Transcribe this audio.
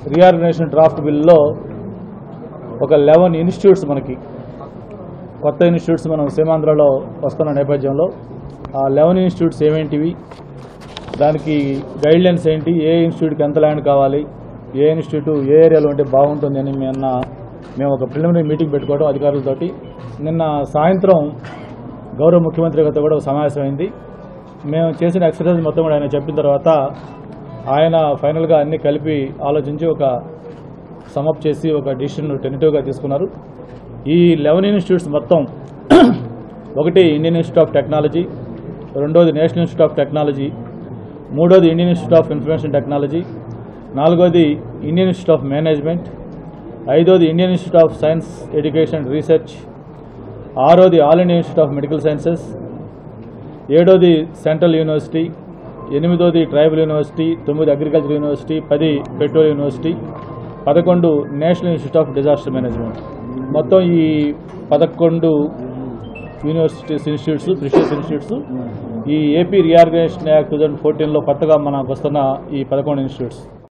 reorganisation draft బిల్లో ఒక eleven institutes మనకి కొత్త ఇన్స్టిట్యూట్స్ మనం సీమాంధ్రలో వస్తున్న నేపథ్యంలో ఆ లెవెన్ ఇన్స్టిట్యూట్స్ ఏమేంటివి దానికి గైడ్లైన్స్ ఏంటి ఏ ఇన్స్టిట్యూట్కి ఎంత ల్యాండ్ కావాలి ఏ ఇన్స్టిట్యూట్ ఏ ఏరియాలో ఉంటే బాగుంటుంది అని నిన్న మేము ఒక ప్రిలిమినరీ మీటింగ్ పెట్టుకోవడం అధికారులతోటి నిన్న సాయంత్రం గౌరవ ముఖ్యమంత్రి గారితో కూడా ఒక సమావేశం అయింది మేము చేసిన ఎక్సర్సైజ్ మొత్తం కూడా ఆయన చెప్పిన తర్వాత ఆయన ఫైనల్గా అన్ని కలిపి ఆలోచించి ఒక సమప్ చేసి ఒక డిసిషన్ టెంటివ్గా తీసుకున్నారు ఈ లెవెన్ ఇన్స్టిట్యూట్స్ మొత్తం ఒకటి ఇండియన్ ఇన్స్టిట్యూట్ ఆఫ్ టెక్నాలజీ రెండోది నేషనల్ ఇన్స్టిట్యూట్ ఆఫ్ టెక్నాలజీ మూడోది Indian Institute of Information Technology నాలుగోది ఇండియన్ ఇన్స్టిట్యూట్ ఆఫ్ మేనేజ్మెంట్ ఐదోది Indian Institute of Science Education and Research ఆరోది All India Institute of Medical Sciences ఏడోది Central University ఎనిమిదోది Tribal University తొమ్మిది Agriculture University పది petrol University పదకొండు National Institute of Disaster Management మొత్తం ఈ పదకొండు యూనివర్సిటీస్ ఇన్స్టిట్యూట్స్ ప్రిషియస్ ఇన్స్టిట్యూట్స్ ఈ AP reorganisation act two thousand ఫోర్టీన్లో కొత్తగా మనకు వస్తున్న ఈ పదకొండు ఇన్స్టిట్యూట్స్